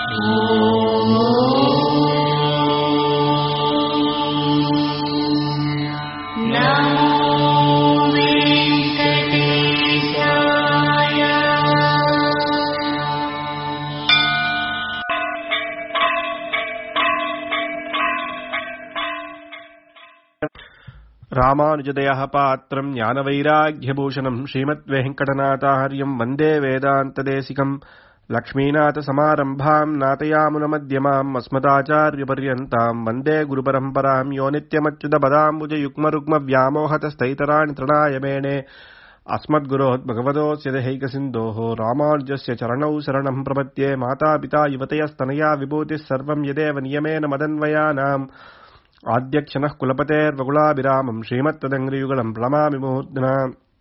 ராமானுஜதயः பாத்திரம் ஞானவைராग्यभूஷணம் ஸ்ரீமத்वेङ्कटनाथार्यम् वन्दे वेदान्तदेशिकम् लक्ष्मीनाथसमारम्भाम् नाथयामुनमध्यमाम् अस्मदाचार्यपर्यन्ताम् वन्दे गुरुपरम्पराम् यो नित्यमच्युतपदाम्बुजयुग्मरुग्मव्यामोहतस्तैतराणि तृणाय मेणे अस्मद्गुरोद्भगवतोऽस्य दैकसिन्धोः रामानुजस्य चरणौ शरणम् प्रपद्ये मातापिता युवतयस्तनया विभूतिः सर्वम् यदेव नियमेन मदन्वयानाम् आद्यक्षणः कुलपतेर्वकुलाभिरामम् श्रीमत्तदङ्ग्रियुगलम् प्रणमामि मुहूर्ध्ना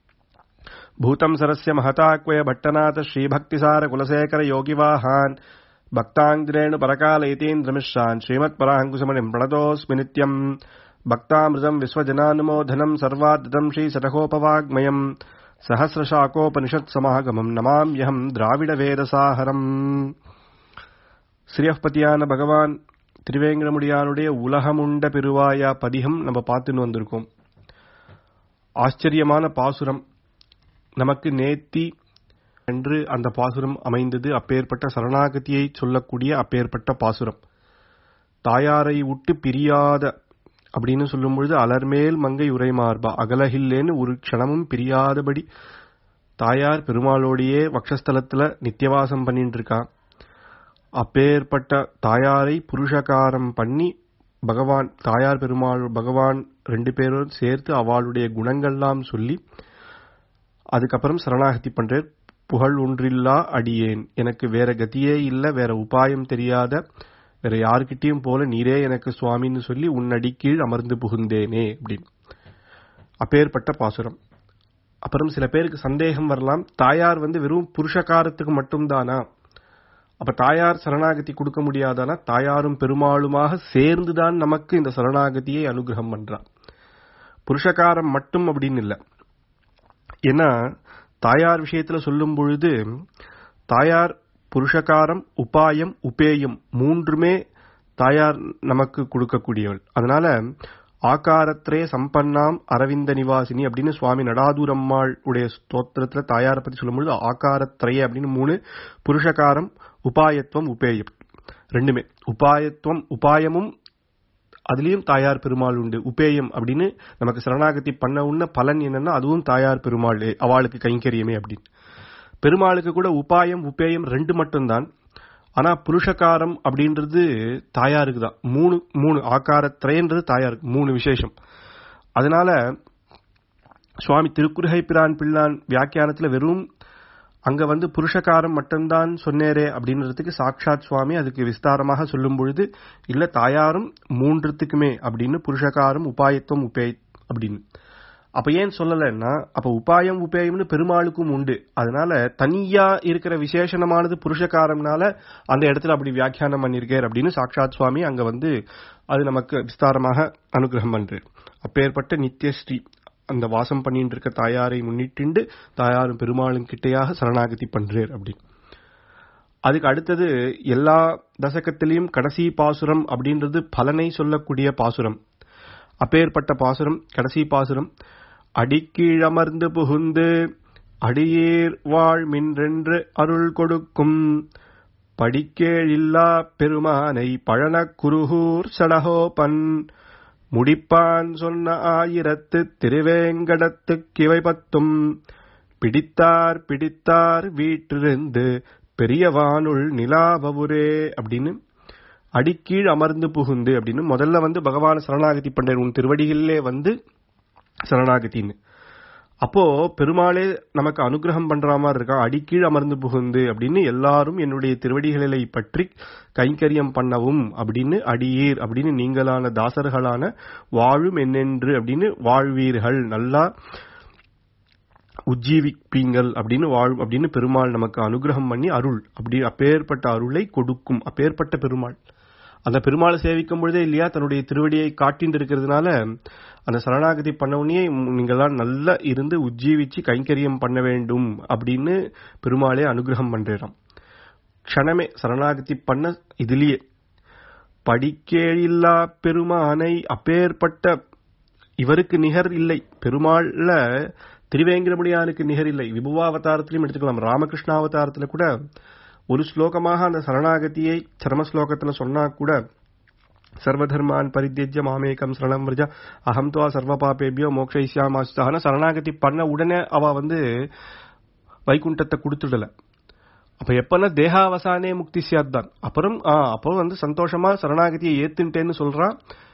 भूतम् सरस्य महताक्वय भट्टनाथ श्रीभक्तिसार कुलशेखर योगिवाहान् भक्ताङ्ग्रेणु परकालयतीन्द्रमिश्रान् श्रीमत्पराङ्कुशमणिम् प्रणतोऽस्मि नित्यम् भक्तामृतम् विश्वजनानुमोदनम् सर्वाद्दम् श्रीशतकोपवाग्मयम् सहस्रशाकोपनिषत्समागमम् नमाम्यहम् द्राविडवेदसाहरम् ஸ்ரீயப்பதியான பகவான் திருவேங்கடமுடியானுடைய உலகமுண்ட பெருவாயா பதிகம் நம்ம பார்த்துன்னு வந்திருக்கோம் ஆச்சரியமான பாசுரம் நமக்கு நேத்தி என்று அந்த பாசுரம் அமைந்தது அப்பேற்பட்ட சரணாகதியை சொல்லக்கூடிய அப்பேற்பட்ட பாசுரம் தாயாரை விட்டு பிரியாத அப்படின்னு சொல்லும் பொழுது அலர்மேல் மங்கை உரைமார்பா அகலகில்லேன்னு ஒரு க்ஷணமும் பிரியாதபடி தாயார் பெருமாளோடையே வக்ஷஸ்தலத்துல நித்தியவாசம் பண்ணிட்டு இருக்கா அப்பேற்பட்ட தாயாரை புருஷகாரம் பண்ணி பகவான் தாயார் பெருமாள் பகவான் ரெண்டு பேரும் சேர்த்து அவளுடைய குணங்கள்லாம் சொல்லி அதுக்கப்புறம் சரணாகதி பண்றார் புகழ் ஒன்றில்லா அடியேன் எனக்கு வேற கதியே இல்ல வேற உபாயம் தெரியாத வேற யாருக்கிட்டையும் போல நீரே எனக்கு சுவாமின்னு சொல்லி உன்னடி கீழ் அமர்ந்து புகுந்தேனே அப்படின்னு அப்பேற்பட்ட பாசுரம் அப்புறம் சில பேருக்கு சந்தேகம் வரலாம் தாயார் வந்து வெறும் புருஷகாரத்துக்கு மட்டும்தானா அப்ப தாயார் சரணாகதி கொடுக்க முடியாதானா தாயாரும் பெருமாளுமாக சேர்ந்துதான் நமக்கு இந்த சரணாகதியை அனுகிரகம் பண்றா புருஷகாரம் மட்டும் அப்படின்னு இல்லை ஏன்னா தாயார் விஷயத்துல சொல்லும் பொழுது தாயார் புருஷகாரம் உபாயம் உபேயம் மூன்றுமே தாயார் நமக்கு கொடுக்கக்கூடியவள் அதனால ஆகாரத்திரே சம்பன்னாம் அரவிந்த நிவாசினி அப்படின்னு சுவாமி நடாதூரம்மாள் உடைய ஸ்தோத்திரத்துல தாயாரை பத்தி சொல்லும்பொழுது ஆகாரத்திரையே அப்படின்னு மூணு புருஷகாரம் உபாயத்துவம் உபேயம் ரெண்டுமே உபாயத்துவம் உபாயமும் அதுலயும் தாயார் பெருமாள் உண்டு உபேயம் அப்படின்னு நமக்கு சரணாகதி பண்ண உன்ன பலன் என்னன்னா அதுவும் தாயார் பெருமாள் அவளுக்கு கைங்கரியமே அப்படின்னு பெருமாளுக்கு கூட உபாயம் உபேயம் ரெண்டு மட்டும்தான் ஆனா புருஷகாரம் அப்படின்றது தாயாருக்கு தான் மூணு மூணு ஆக்காரத்திரைன்றது தாயாருக்கு மூணு விசேஷம் அதனால சுவாமி திருக்குறுகை பிரான் பிள்ளான் வியாக்கியானத்துல வெறும் அங்க வந்து புருஷகாரம் மட்டும்தான் சொன்னேரே அப்படின்றதுக்கு சாட்சாத் சுவாமி அதுக்கு விஸ்தாரமாக சொல்லும் பொழுது இல்ல தாயாரும் மூன்றுத்துக்குமே அப்படின்னு புருஷகாரம் உபாயத்துவம் உபே அப்படின்னு அப்ப ஏன் சொல்லலைன்னா அப்ப உபாயம் உபேயம்னு பெருமாளுக்கும் உண்டு அதனால தனியா இருக்கிற விசேஷணமானது புருஷகாரம்னால அந்த இடத்துல அப்படி வியாக்கியானம் பண்ணிருக்கார் அப்படின்னு சாட்சாத் சுவாமி அங்க வந்து அது நமக்கு விஸ்தாரமாக அனுகிரகம் பண்றார் அப்பேற்பட்ட நித்யஸ்ரீ அந்த வாசம் பண்ணிட்டு இருக்க தாயாரை முன்னிட்டு தாயாரும் பெருமாளும் கிட்டையாக சரணாகதி பண்றார் அப்படின்னு அதுக்கு அடுத்தது எல்லா தசகத்திலையும் கடைசி பாசுரம் அப்படின்றது பலனை சொல்லக்கூடிய பாசுரம் அப்பேற்பட்ட பாசுரம் கடைசி பாசுரம் அடிக்கீழமர்ந்து புகுந்து அடியேர் வாழ் மின்றென்று அருள் கொடுக்கும் படிக்கேழில்லா பெருமானை பழனக் குருகூர் சடகோபன் முடிப்பான் சொன்ன ஆயிரத்து திருவேங்கடத்து கிவை பத்தும் பிடித்தார் பிடித்தார் வீற்றிருந்து பெரியவானுள் நிலாவவுரே அப்படின்னு அடிக்கீழ் அமர்ந்து புகுந்து அப்படின்னு முதல்ல வந்து பகவான் சரணாகதி பண்றேன் உன் திருவடிகளிலே வந்து சரணாகத்தின்னு அப்போ பெருமாளே நமக்கு அனுகிரகம் பண்ற மாதிரி இருக்கா அடிக்கீழ் அமர்ந்து புகுந்து அப்படின்னு எல்லாரும் என்னுடைய திருவடிகளை பற்றி கைங்கரியம் பண்ணவும் அப்படின்னு அடியீர் அப்படின்னு நீங்களான தாசர்களான வாழும் என்னென்று அப்படின்னு வாழ்வீர்கள் நல்லா உஜ்ஜீவிப்பீங்கள் அப்படின்னு வாழும் அப்படின்னு பெருமாள் நமக்கு அனுகிரகம் பண்ணி அருள் அப்படி அப்பேற்பட்ட அருளை கொடுக்கும் அப்பேற்பட்ட பெருமாள் அந்த பெருமாளை சேவிக்கும் பொழுதே இல்லையா தன்னுடைய திருவடியை காட்டின்னு இருக்கிறதுனால அந்த சரணாகதி பண்ணவுடனே நீங்களாம் நல்லா இருந்து உஜ்ஜீவிச்சு கைங்கரியம் பண்ண வேண்டும் அப்படின்னு பெருமாளே அனுகிரகம் பண்றாம் க்ஷணமே சரணாகதி பண்ண இதுலயே படிக்கேழில்லா பெருமானை அப்பேற்பட்ட இவருக்கு நிகர் இல்லை பெருமாள்ல திருவேங்கடமுடியானுக்கு நிகர் இல்லை விபுவாவதாரத்திலையும் எடுத்துக்கலாம் ராமகிருஷ்ண அவதாரத்துல கூட ஒரு ஸ்லோகமாக அந்த சரணாகதியை சரம ஸ்லோகத்துல சொன்னா கூட சர்வதர்மான் பரித்தியஜ்ய மாமேகம் சரணம் விரஜா அகம் துவா சர்வ பாபேபியோ மோக்ஷயிஷ்யாமாஸ்தான சரணாகதி பண்ண உடனே அவ வந்து வைகுண்டத்தை கொடுத்துடல அப்ப எப்பன்னா தேகாவசானே முக்தி சியாத் தான் அப்புறம் ஆ அப்போ வந்து சந்தோஷமா சரணாகதியை ஏத்துட்டேன்னு சொல்றான்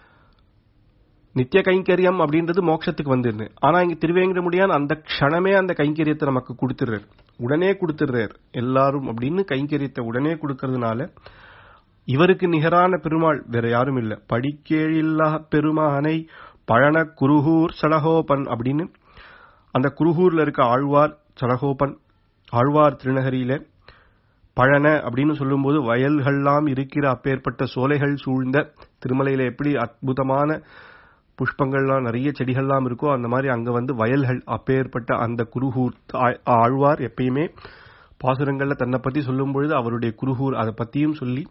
நித்திய கைங்கரியம் அப்படின்றது மோட்சத்துக்கு வந்துருது ஆனா இங்க திருவேங்கடமுடியான் அந்த க்ஷணமே அந்த கைங்கரியத்தை நமக்கு கொடுத்துடுறாரு உடனே கொடுத்துடுறாரு எல்லாரும் அப்படின்னு கைங்கரியத்தை உடனே கொடுக்கறதுனால இவருக்கு நிகரான பெருமாள் வேற யாரும் இல்ல படிக்கேழில்லா பெருமானை பழன குருகூர் சடகோபன் அப்படின்னு அந்த குருகூர்ல இருக்க ஆழ்வார் சடகோபன் ஆழ்வார் திருநகரியில பழன அப்படின்னு சொல்லும்போது வயல்கள்லாம் இருக்கிற அப்பேற்பட்ட சோலைகள் சூழ்ந்த திருமலையில எப்படி அற்புதமான புஷ்பங்கள்லாம் நிறைய செடிகள்லாம் இருக்கோ அந்த மாதிரி அங்க வந்து வயல்கள் அப்பேற்பட்ட அந்த குருகூர் ஆ- ஆழ்வார் எப்பயுமே பாசுரங்கள்ல தன்னை பத்தி சொல்லும் பொழுது அவருடைய குருகூர் அதை பத்தியும் சொல்லி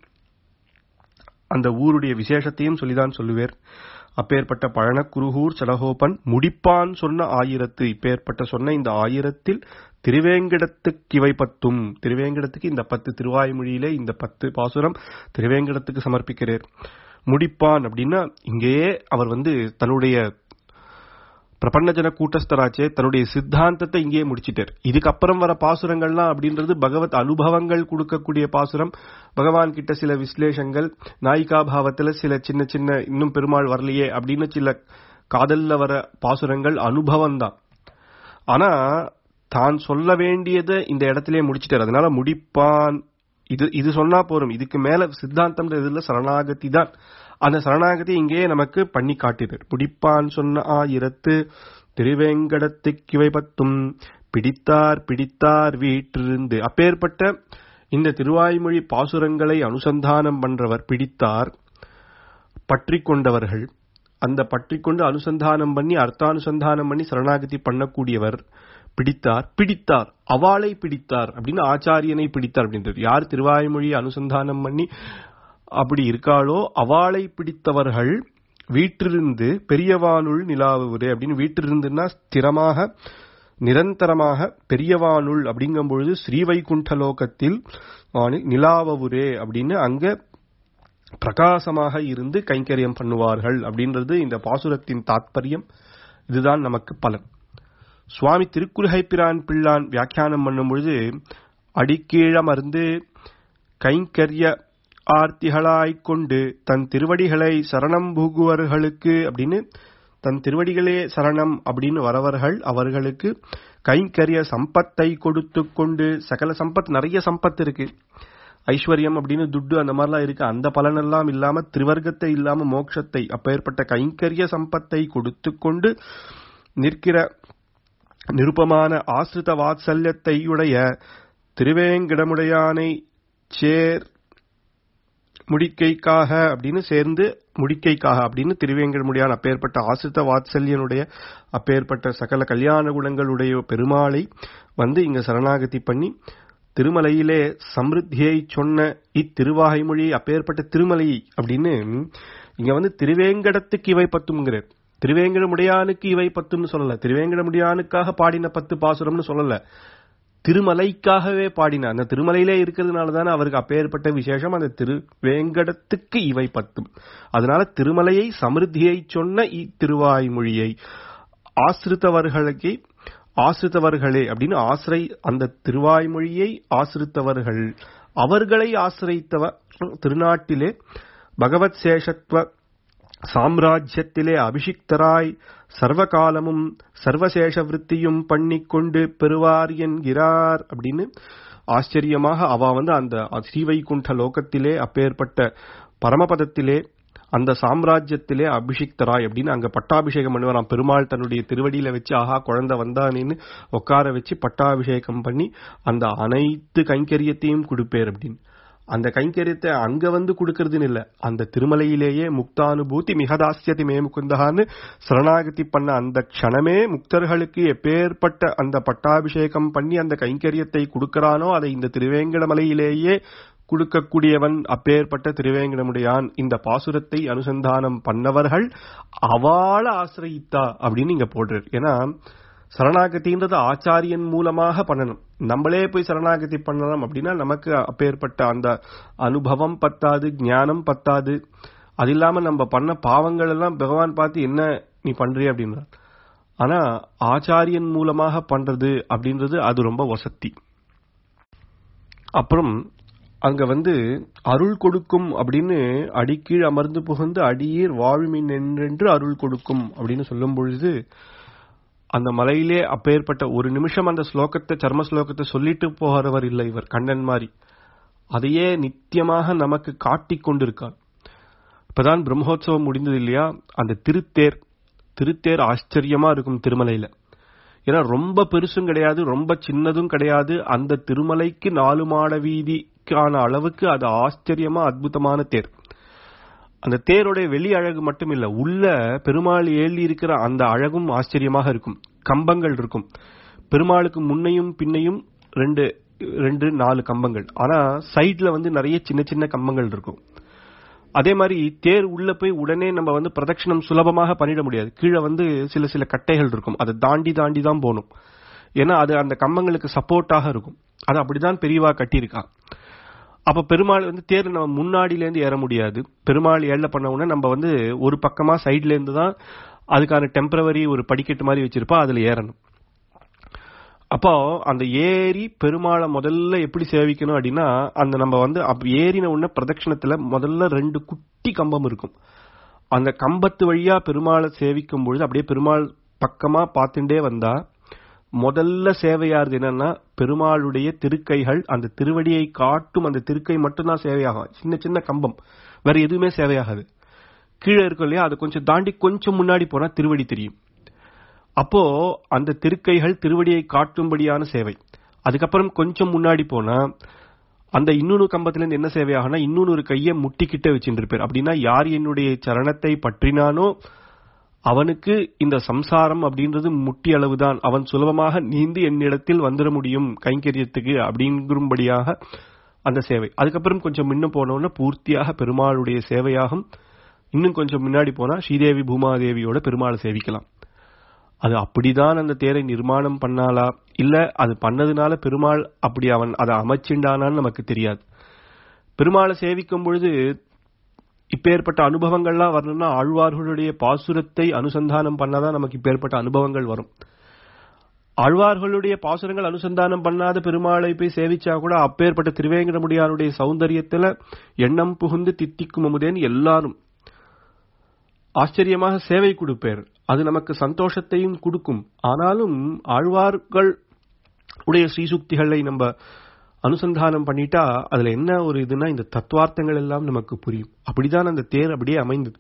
அந்த ஊருடைய விசேஷத்தையும் சொல்லிதான் சொல்லுவேர் அப்பேற்பட்ட பழன குருகூர் சடகோபன் முடிப்பான் சொன்ன ஆயிரத்து இப்பேற்பட்ட சொன்ன இந்த ஆயிரத்தில் திருவேங்கடத்துக்கு இவை பத்தும் திருவேங்கடத்துக்கு இந்த பத்து திருவாய்மொழியிலே இந்த பத்து பாசுரம் திருவேங்கடத்துக்கு சமர்ப்பிக்கிறார் முடிப்பான் அப்படின்னா இங்கேயே அவர் வந்து தன்னுடைய பிரபன்னஜன கூட்டஸ்தராச்சே தன்னுடைய சித்தாந்தத்தை இங்கேயே முடிச்சிட்டார் இதுக்கப்புறம் வர பாசுரங்கள்லாம் அப்படின்றது பகவத் அனுபவங்கள் கொடுக்கக்கூடிய பாசுரம் பகவான் கிட்ட சில விஸ்லேஷங்கள் நாயிகா பாவத்துல சில சின்ன சின்ன இன்னும் பெருமாள் வரலையே அப்படின்னு சில காதல்ல வர பாசுரங்கள் அனுபவம் தான் ஆனா தான் சொல்ல வேண்டியதை இந்த இடத்திலே முடிச்சிட்டார் அதனால முடிப்பான் இது இது சொன்னா போரும் இதுக்கு மேல சித்தாந்தம் இதுல சரணாகதி தான் அந்த சரணாகதி இங்கேயே நமக்கு பண்ணி காட்டினார் முடிப்பான் சொன்ன ஆயிரத்து திருவேங்கடத்துக்கிவை பத்தும் பிடித்தார் பிடித்தார் வீற்றிருந்து அப்பேற்பட்ட இந்த திருவாய்மொழி பாசுரங்களை அனுசந்தானம் பண்றவர் பிடித்தார் பற்றி கொண்டவர்கள் அந்த பற்றி கொண்டு அனுசந்தானம் பண்ணி அர்த்தானுசந்தானம் பண்ணி சரணாகதி பண்ணக்கூடியவர் பிடித்தார் பிடித்தார் அவளை பிடித்தார் அப்படின்னு ஆச்சாரியனை பிடித்தார் அப்படின்றது யார் திருவாய்மொழி அனுசந்தானம் பண்ணி அப்படி இருக்காளோ அவளை பிடித்தவர்கள் வீற்றிருந்து பெரியவானுள் நிலாவுவதே அப்படின்னு வீற்றிருந்துன்னா ஸ்திரமாக நிரந்தரமாக பெரியவானுள் அப்படிங்கும் பொழுது ஸ்ரீவைகுண்ட லோகத்தில் வானில் நிலாவவுரே அப்படின்னு அங்க பிரகாசமாக இருந்து கைங்கரியம் பண்ணுவார்கள் அப்படின்றது இந்த பாசுரத்தின் தாத்பரியம் இதுதான் நமக்கு பலன் சுவாமி திருக்குறுகைப்பிரான் பிள்ளான் வியாக்கியானம் பண்ணும் பொழுது அடிக்கீழமர்ந்து கைங்கரிய ஆர்த்திகளாய்க் கொண்டு தன் திருவடிகளை சரணம் புகுவர்களுக்கு அப்படின்னு தன் திருவடிகளே சரணம் அப்படின்னு வரவர்கள் அவர்களுக்கு கைங்கரிய சம்பத்தை கொடுத்து கொண்டு சகல சம்பத் நிறைய சம்பத் இருக்கு ஐஸ்வர்யம் அப்படின்னு துட்டு அந்த மாதிரிலாம் இருக்கு அந்த பலனெல்லாம் இல்லாம திரிவர்க்கத்தை இல்லாம மோட்சத்தை அப்பேற்பட்ட கைங்கரிய சம்பத்தை கொடுத்து கொண்டு நிற்கிற நிருப்பமான ஆசிரித வாத்சல்யத்தை உடைய திருவேங்கடமுடையானை சேர் முடிக்கைக்காக அப்படின்னு சேர்ந்து முடிக்கைக்காக அப்படின்னு திருவேங்கடமுடியான் அப்பேற்பட்ட ஆசிரித வாத்சல்யனுடைய அப்பேற்பட்ட சகல கல்யாண குணங்களுடைய பெருமாளை வந்து இங்க சரணாகதி பண்ணி திருமலையிலே சமிருத்தியை சொன்ன இத்திருவாய்மொழி அப்பேற்பட்ட திருமலை அப்படின்னு இங்க வந்து திருவேங்கடத்துக்கு இவை பத்துங்கிறார் திருவேங்கடமுடையானுக்கு இவை பத்துன்னு சொல்லல திருவேங்கடமுடியானுக்காக பாடின பத்து பாசுரம்னு சொல்லல திருமலைக்காகவே பாடின அந்த திருமலையிலே இருக்கிறதுனால தானே அவருக்கு அப்பேற்பட்ட விசேஷம் அந்த திருவேங்கடத்துக்கு இவை பத்தும் அதனால திருமலையை சமிருத்தியை சொன்ன இத்திருவாய்மொழியை ஆசிரித்தவர்களுக்கு ஆசிரித்தவர்களே அப்படின்னு ஆசிரை அந்த திருவாய்மொழியை ஆசிரித்தவர்கள் அவர்களை ஆசிரித்தவர் திருநாட்டிலே பகவத் சேஷத்துவ சாம்ராஜ்யத்திலே அபிஷிக்தராய் சர்வகாலமும் சர்வசேஷ விருத்தியும் பண்ணிக்கொண்டு பெறுவார் என்கிறார் அப்படின்னு ஆச்சரியமாக அவ வந்து அந்த ஸ்ரீவைகுண்ட லோகத்திலே அப்பேற்பட்ட பரமபதத்திலே அந்த சாம்ராஜ்யத்திலே அபிஷிக்தராய் அப்படின்னு அங்க பட்டாபிஷேகம் பண்ணுவாராம் பெருமாள் தன்னுடைய திருவடியில வச்சு ஆஹா குழந்தை வந்தானேன்னு உட்கார வச்சு பட்டாபிஷேகம் பண்ணி அந்த அனைத்து கைங்கரியத்தையும் கொடுப்பேர் அப்படின்னு அந்த கைங்கரியத்தை அங்க வந்து கொடுக்கறதுன்னு இல்ல அந்த திருமலையிலேயே முக்தானுபூதி மிகதாசியதி மே முகுந்தகான்னு சரணாகதி பண்ண அந்த க்ஷணமே முக்தர்களுக்கு எப்பேற்பட்ட அந்த பட்டாபிஷேகம் பண்ணி அந்த கைங்கரியத்தை கொடுக்கறானோ அதை இந்த திருவேங்கடமலையிலேயே கொடுக்கக்கூடியவன் அப்பேற்பட்ட திருவேங்கடமுடையான் இந்த பாசுரத்தை அனுசந்தானம் பண்ணவர்கள் அவாள ஆசிரயித்தா அப்படின்னு இங்க போடுறார் ஏன்னா சரணாகதின்றது ஆச்சாரியன் மூலமாக பண்ணணும் நம்மளே போய் சரணாகதி பண்ணலாம் அப்படின்னா நமக்கு அப்பேற்பட்ட அந்த அனுபவம் பத்தாது ஞானம் பத்தாது அது இல்லாம நம்ம பண்ண பாவங்கள் எல்லாம் பகவான் பார்த்து என்ன நீ பண்றிய அப்படின்னா ஆனா ஆச்சாரியன் மூலமாக பண்றது அப்படின்றது அது ரொம்ப வசத்தி அப்புறம் அங்க வந்து அருள் கொடுக்கும் அப்படின்னு அடிக்கீழ் அமர்ந்து புகுந்து அடியீர் வாழ்மின் என்றென்று அருள் கொடுக்கும் அப்படின்னு சொல்லும் பொழுது அந்த மலையிலே அப்பேற்பட்ட ஒரு நிமிஷம் அந்த ஸ்லோகத்தை சர்ம ஸ்லோகத்தை சொல்லிட்டு போகிறவர் இல்லை இவர் கண்ணன் மாதிரி அதையே நித்தியமாக நமக்கு காட்டிக் கொண்டிருக்கார் இப்பதான் பிரம்மோத்சவம் முடிந்தது இல்லையா அந்த திருத்தேர் திருத்தேர் ஆச்சரியமா இருக்கும் திருமலையில ஏன்னா ரொம்ப பெருசும் கிடையாது ரொம்ப சின்னதும் கிடையாது அந்த திருமலைக்கு நாலு மாட வீதிக்கான அளவுக்கு அது ஆச்சரியமா அற்புதமான தேர் அந்த தேருடைய வெளி அழகு மட்டும் இல்ல உள்ள பெருமாள் ஏழி இருக்கிற அந்த அழகும் ஆச்சரியமாக இருக்கும் கம்பங்கள் இருக்கும் பெருமாளுக்கு முன்னையும் பின்னையும் ரெண்டு ரெண்டு நாலு கம்பங்கள் ஆனா சைட்ல வந்து நிறைய சின்ன சின்ன கம்பங்கள் இருக்கும் அதே மாதிரி தேர் உள்ள போய் உடனே நம்ம வந்து பிரதட்சணம் சுலபமாக பண்ணிட முடியாது கீழே வந்து சில சில கட்டைகள் இருக்கும் அதை தாண்டி தாண்டி தான் போகணும் ஏன்னா அது அந்த கம்பங்களுக்கு சப்போர்ட்டாக இருக்கும் அது அப்படிதான் பெரியவா கட்டியிருக்கா அப்ப பெருமாள் வந்து தேர் நம்ம முன்னாடில இருந்து ஏற முடியாது பெருமாள் ஏழ பண்ண உடனே நம்ம வந்து ஒரு பக்கமா சைட்ல இருந்து தான் அதுக்கான டெம்பரவரி ஒரு படிக்கட்டு மாதிரி வச்சிருப்பா அதுல ஏறணும் அப்போ அந்த ஏரி பெருமாளை முதல்ல எப்படி சேவிக்கணும் அப்படின்னா அந்த நம்ம வந்து அப்ப ஏறின உடனே பிரதட்சணத்துல முதல்ல ரெண்டு குட்டி கம்பம் இருக்கும் அந்த கம்பத்து வழியா பெருமாளை சேவிக்கும் பொழுது அப்படியே பெருமாள் பக்கமா பார்த்துட்டே வந்தா முதல்ல சேவையாருது என்னன்னா பெருமாளுடைய திருக்கைகள் அந்த திருவடியை காட்டும் அந்த திருக்கை மட்டும்தான் சேவையாகும் சின்ன சின்ன கம்பம் வேற எதுவுமே சேவையாகாது கீழே இருக்கும் இல்லையா அது கொஞ்சம் தாண்டி கொஞ்சம் முன்னாடி போனா திருவடி தெரியும் அப்போ அந்த திருக்கைகள் திருவடியை காட்டும்படியான சேவை அதுக்கப்புறம் கொஞ்சம் முன்னாடி போனா அந்த இன்னொரு கம்பத்துல இருந்து என்ன சேவையாகனா இன்னொரு ஒரு கையை முட்டிக்கிட்டே வச்சுட்டு இருப்பார் அப்படின்னா யார் என்னுடைய சரணத்தை பற்றினானோ அவனுக்கு இந்த சம்சாரம் அப்படின்றது முட்டி அளவுதான் அவன் சுலபமாக நீந்து என்னிடத்தில் வந்துட முடியும் கைங்கரியத்துக்கு அப்படிங்கும்படியாக அந்த சேவை அதுக்கப்புறம் கொஞ்சம் முன்ன போனோன்னா பூர்த்தியாக பெருமாளுடைய சேவையாகும் இன்னும் கொஞ்சம் முன்னாடி போனா ஸ்ரீதேவி பூமாதேவியோட பெருமாளை சேவிக்கலாம் அது அப்படிதான் அந்த தேரை நிர்மாணம் பண்ணாலா இல்ல அது பண்ணதுனால பெருமாள் அப்படி அவன் அதை அமைச்சிண்டானான்னு நமக்கு தெரியாது பெருமாளை சேவிக்கும் பொழுது இப்பேற்பட்ட அனுபவங்கள்லாம் வரணும்னா ஆழ்வார்களுடைய பாசுரத்தை அனுசந்தானம் பண்ணாதான் நமக்கு இப்பேற்பட்ட அனுபவங்கள் வரும் ஆழ்வார்களுடைய பாசுரங்கள் அனுசந்தானம் பண்ணாத பெருமாளை போய் சேவிச்சா கூட அப்பேற்பட்ட திருவேங்கடமுடியாருடைய சௌந்தரியத்துல எண்ணம் புகுந்து தித்திக்கும் அமுதேன் எல்லாரும் ஆச்சரியமாக சேவை கொடுப்பேர் அது நமக்கு சந்தோஷத்தையும் கொடுக்கும் ஆனாலும் ஆழ்வார்கள் உடைய ஸ்ரீசுக்திகளை நம்ம அனுசந்தானம் பண்ணிட்டா அதுல என்ன ஒரு இதுனா இந்த தத்துவார்த்தங்கள் எல்லாம் நமக்கு புரியும் அப்படிதான் அந்த தேர் அப்படியே அமைந்தது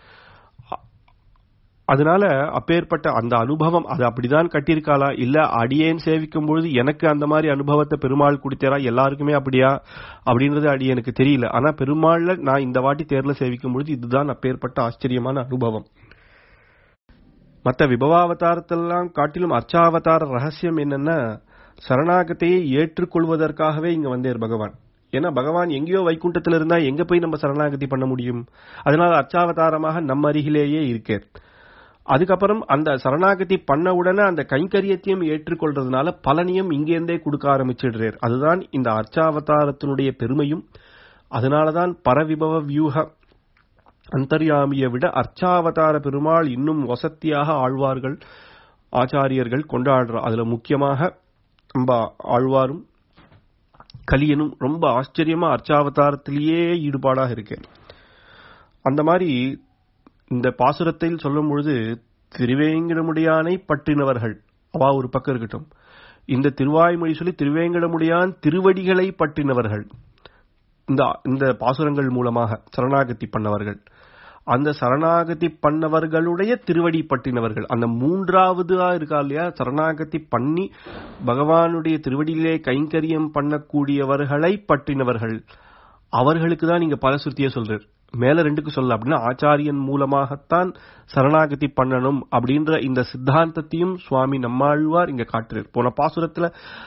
அதனால அப்பேற்பட்ட அந்த அனுபவம் அது அப்படிதான் கட்டியிருக்காளா இல்ல அடியேன் சேவிக்கும் பொழுது எனக்கு அந்த மாதிரி அனுபவத்தை பெருமாள் கொடுத்தாரா எல்லாருக்குமே அப்படியா அப்படின்றது அடி எனக்கு தெரியல ஆனா பெருமாள்ல நான் இந்த வாட்டி தேர்ல சேவிக்கும் பொழுது இதுதான் அப்பேற்பட்ட ஆச்சரியமான அனுபவம் மற்ற விபவாவதாரத்தெல்லாம் காட்டிலும் அர்ச்சாவதார ரகசியம் என்னன்னா சரணாகத்தையை ஏற்றுக்கொள்வதற்காகவே இங்க வந்தேர் பகவான் ஏன்னா பகவான் எங்கேயோ வைகுண்டத்தில் இருந்தா எங்க போய் நம்ம சரணாகதி பண்ண முடியும் அதனால அர்ச்சாவதாரமாக நம்ம அருகிலேயே இருக்கேன் அதுக்கப்புறம் அந்த சரணாகதி பண்ண உடனே அந்த கைங்கரியத்தையும் ஏற்றுக்கொள்றதுனால பலனையும் இங்கேருந்தே கொடுக்க ஆரம்பிச்சிடுறார் அதுதான் இந்த அர்ச்சாவதாரத்தினுடைய பெருமையும் அதனாலதான் பரவிபவ வியூக அந்தர்யாமியை விட அர்ச்சாவதார பெருமாள் இன்னும் வசத்தியாக ஆழ்வார்கள் ஆச்சாரியர்கள் கொண்டாடுற அதுல முக்கியமாக நம்ம ஆழ்வாரும் கலியனும் ரொம்ப ஆச்சரியமா அர்ச்சாவதாரத்திலேயே ஈடுபாடாக இருக்கேன் அந்த மாதிரி இந்த பாசுரத்தில் சொல்லும் பொழுது திருவேங்கடமுடியானை பற்றினவர்கள் அவா ஒரு பக்கம் இருக்கட்டும் இந்த திருவாய்மொழி சொல்லி திருவேங்கடமுடியான் திருவடிகளை பற்றினவர்கள் இந்த இந்த பாசுரங்கள் மூலமாக சரணாகதி பண்ணவர்கள் அந்த சரணாகதி பண்ணவர்களுடைய திருவடி பற்றினவர்கள் அந்த மூன்றாவதா இருக்கா இல்லையா சரணாகதி பண்ணி பகவானுடைய திருவடியிலே கைங்கரியம் பண்ணக்கூடியவர்களை பற்றினவர்கள் அவர்களுக்கு தான் நீங்க பலசுத்திய சொல்றார் மேல ரெண்டுக்கு சொல்ல அப்படின்னா ஆச்சாரியன் மூலமாகத்தான் சரணாகதி பண்ணணும் அப்படின்ற இந்த சித்தாந்தத்தையும் சுவாமி நம்மாழ்வார் இங்க காட்டுறார் போன பாசுரத்துல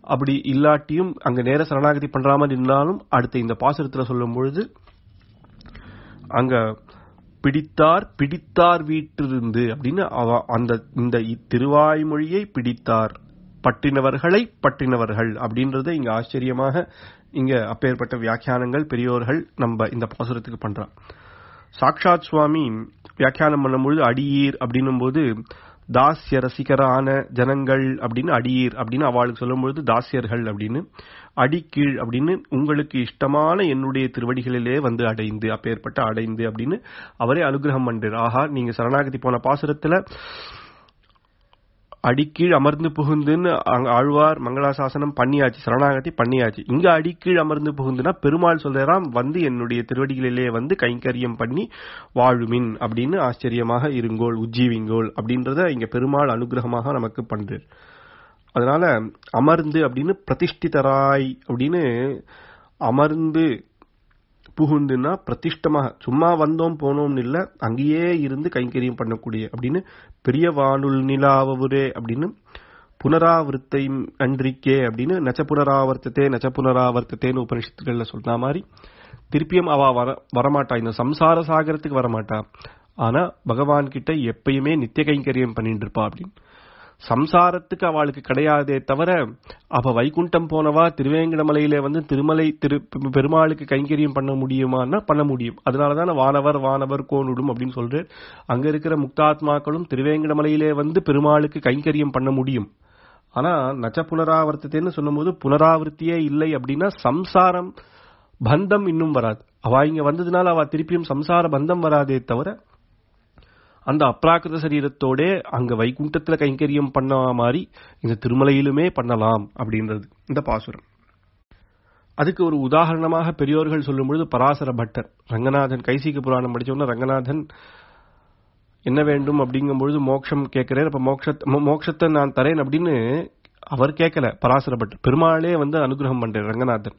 அப்படி இல்லாட்டியும் அங்க நேர சரணாகதி பண்றாம நின்னாலும் அடுத்த இந்த பாசுரத்துல சொல்லும் பொழுது அங்க பிடித்தார் பிடித்தார் வீட்டிலிருந்து அப்படின்னு அவ அந்த இந்த திருவாய்மொழியை பிடித்தார் பட்டினவர்களை பட்டினவர்கள் அப்படின்றத இங்க ஆச்சரியமாக இங்க அப்பேற்பட்ட வியாக்கியானங்கள் பெரியோர்கள் நம்ம இந்த பாசுரத்துக்கு பண்றான் சாக்ஷாத் சுவாமி வியாக்கியானம் பண்ணும்பொழுது அடியீர் அப்படின்னும் போது தாஸ்ய ரசிகரான ஜனங்கள் அப்படின்னு அடியீர் அப்படின்னு அவளுக்கு சொல்லும்பொழுது தாசியர்கள் அப்படின்னு அடிக்கீழ் அப்படின்னு உங்களுக்கு இஷ்டமான என்னுடைய திருவடிகளிலே வந்து அடைந்து அப்பேற்பட்ட அடைந்து அப்படின்னு அவரே அனுகிரகம் பண்றார் ஆஹா நீங்க சரணாகதி போன பாசுரத்துல அடிக்கீழ் அமர்ந்து புகுந்துன்னு அங்க ஆழ்வார் மங்களாசாசனம் பண்ணியாச்சு சரணாகதி பண்ணியாச்சு இங்க அடிக்கீழ் அமர்ந்து புகுந்துனா பெருமாள் சொல்றாம் வந்து என்னுடைய திருவடிகளிலே வந்து கைங்கரியம் பண்ணி வாழுமின் அப்படின்னு ஆச்சரியமாக இருங்கோள் உஜ்ஜீவிங்கோள் அப்படின்றத இங்க பெருமாள் அனுகிரகமாக நமக்கு பண்றார் அதனால அமர்ந்து அப்படின்னு பிரதிஷ்டிதராய் அப்படின்னு அமர்ந்து புகுந்துன்னா பிரதிஷ்டமாக சும்மா வந்தோம் போனோம்னு இல்ல அங்கேயே இருந்து கைங்கரியம் பண்ணக்கூடிய அப்படின்னு பெரிய வானுள் நிலாவவுரே அப்படின்னு புனராவர்த்தை அன்றிக்கே அப்படின்னு நச்ச புனராவர்த்தத்தே நச்ச புனராவர்த்தத்தேன்னு உபனிஷத்துகள்ல சொன்ன மாதிரி திருப்பியும் அவ வர வரமாட்டா இந்த சம்சார சாகரத்துக்கு வரமாட்டா ஆனா பகவான் கிட்ட எப்பயுமே நித்திய கைங்கரியம் பண்ணிட்டு இருப்பா அப்படின்னு சம்சாரத்துக்கு அவளுக்கு கிடையாதே தவிர அவ வைகுண்டம் போனவா திருவேங்கடமலையில வந்து திருமலை திரு பெருமாளுக்கு கைங்கரியம் பண்ண முடியுமான்னா பண்ண முடியும் அதனாலதான் வானவர் வானவர் கோனுடும் அப்படின்னு சொல்றேன் அங்க இருக்கிற முக்தாத்மாக்களும் திருவேங்கடமலையிலே வந்து பெருமாளுக்கு கைங்கரியம் பண்ண முடியும் ஆனா நச்ச புனராவர்த்தத்தைன்னு சொல்லும்போது புனராவர்த்தியே இல்லை அப்படின்னா சம்சாரம் பந்தம் இன்னும் வராது அவ இங்க வந்ததுனால அவ திருப்பியும் சம்சார பந்தம் வராதே தவிர அந்த அப்ராக்கிருத சரீரத்தோட அங்க வைகுண்டத்துல கைங்கரியம் பண்ண மாதிரி இந்த திருமலையிலுமே பண்ணலாம் அப்படின்றது இந்த பாசுரம் அதுக்கு ஒரு உதாரணமாக பெரியோர்கள் சொல்லும் பொழுது பராசர பட்டர் ரங்கநாதன் கைசிக புராணம் படிச்சோன்னா ரங்கநாதன் என்ன வேண்டும் அப்படிங்கும் பொழுது மோட்சம் கேட்கிறேன் அப்ப மோட்ச மோட்சத்தை நான் தரேன் அப்படின்னு அவர் கேட்கல பராசர பட்டர் பெருமாளே வந்து அனுகிரகம் பண்றேன் ரங்கநாதன்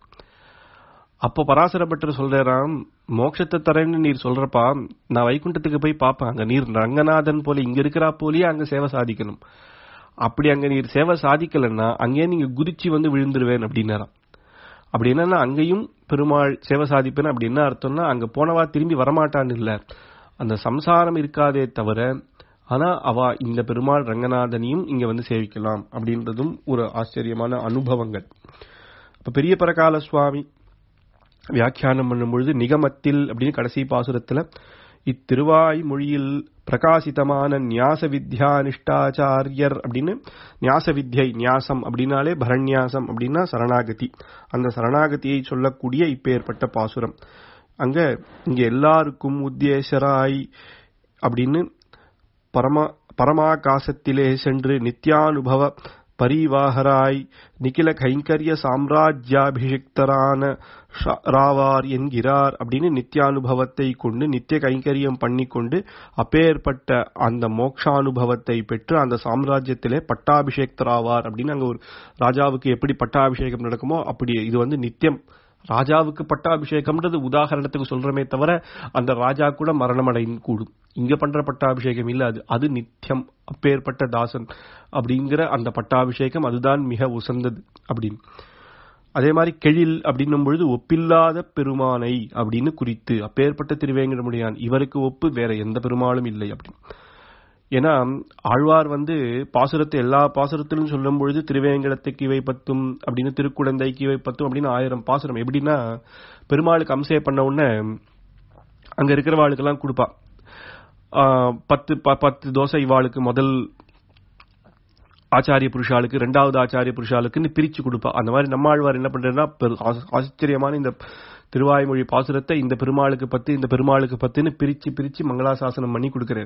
அப்போ பராசரப்பட்டர் சொல்றாராம் மோட்சத்தை தரேன்னு நீர் சொல்றப்பா நான் வைகுண்டத்துக்கு போய் பார்ப்பேன் அங்க நீர் ரங்கநாதன் போல இங்க இருக்கிறா போலயே அங்க சேவை சாதிக்கணும் அப்படி அங்க நீர் சேவை சாதிக்கலன்னா அங்கேயே நீங்க குதிச்சு வந்து விழுந்துருவேன் அப்படின்னாராம் அப்படி என்னன்னா அங்கேயும் பெருமாள் சேவை சாதிப்பேன் அப்படி என்ன அர்த்தம்னா அங்க போனவா திரும்பி வரமாட்டான்னு இல்ல அந்த சம்சாரம் இருக்காதே தவிர ஆனா அவ இந்த பெருமாள் ரங்கநாதனையும் இங்க வந்து சேவிக்கலாம் அப்படின்றதும் ஒரு ஆச்சரியமான அனுபவங்கள் இப்ப பெரிய பரகால சுவாமி வியாக்கியானம் பண்ணும்பொழுது நிகமத்தில் அப்படின்னு கடைசி பாசுரத்துல இத்திருவாய் மொழியில் பிரகாசிதமான நியாச வித்யா நிஷ்டாச்சாரியர் அப்படின்னு நியாச வித்யை நியாசம் அப்படின்னாலே பரண்யாசம் அப்படின்னா சரணாகதி அந்த சரணாகதியை சொல்லக்கூடிய இப்பேற்பட்ட பாசுரம் அங்க இங்க எல்லாருக்கும் உத்தேசராய் அப்படின்னு பரமா பரமாகாசத்திலே சென்று நித்யானுபவ பரிவாகராய் நிகில கைங்கரிய சாம்ராஜ்யாபிஷிக்தரான ராவார் என்கிறார் அப்படின்னு நித்தியானுபவத்தை கொண்டு நித்திய கைங்கரியம் பண்ணி கொண்டு அப்பேற்பட்ட அந்த மோக்ஷானுபவத்தை பெற்று அந்த சாம்ராஜ்யத்திலே பட்டாபிஷேக்தராவார் அப்படின்னு அங்க ஒரு ராஜாவுக்கு எப்படி பட்டாபிஷேகம் நடக்குமோ அப்படி இது வந்து நித்தியம் ராஜாவுக்கு பட்டாபிஷேகம்ன்றது உதாரணத்துக்கு சொல்றமே தவிர அந்த ராஜா கூட மரணம் அடைந்து கூடும் இங்க பண்ற பட்டாபிஷேகம் இல்ல அது அது நித்தியம் அப்பேற்பட்ட தாசன் அப்படிங்கிற அந்த பட்டாபிஷேகம் அதுதான் மிக உசந்தது அப்படின்னு அதே மாதிரி கெழில் அப்படின்னும் பொழுது ஒப்பில்லாத பெருமானை அப்படின்னு குறித்து அப்பேற்பட்ட திருவேங்கடமுடியான் இவருக்கு ஒப்பு வேற எந்த பெருமாளும் இல்லை அப்படின்னு ஏன்னா ஆழ்வார் வந்து பாசுரத்தை எல்லா பாசுரத்திலும் சொல்லும் பொழுது திருவேங்கடத்துக்கு இவை பத்தும் அப்படின்னு திருக்குழந்தைக்கு இவை பத்தும் அப்படின்னு ஆயிரம் பாசுரம் எப்படின்னா பெருமாளுக்கு அம்சே பண்ண உடனே அங்க இருக்கிறவாளுக்கெல்லாம் கொடுப்பா பத்து பத்து தோசை இவாளுக்கு முதல் ஆச்சாரிய புருஷாளுக்கு ரெண்டாவது ஆச்சாரிய புருஷாளுக்குன்னு பிரிச்சு கொடுப்பா அந்த மாதிரி நம்மாழ்வார் என்ன பண்றதுன்னா ஆச்சரியமான இந்த திருவாய்மொழி பாசுரத்தை இந்த பெருமாளுக்கு பத்து இந்த பெருமாளுக்கு பத்துன்னு பிரிச்சு பிரிச்சு மங்களாசாசனம் பண்ணி கொடுக்கிறார்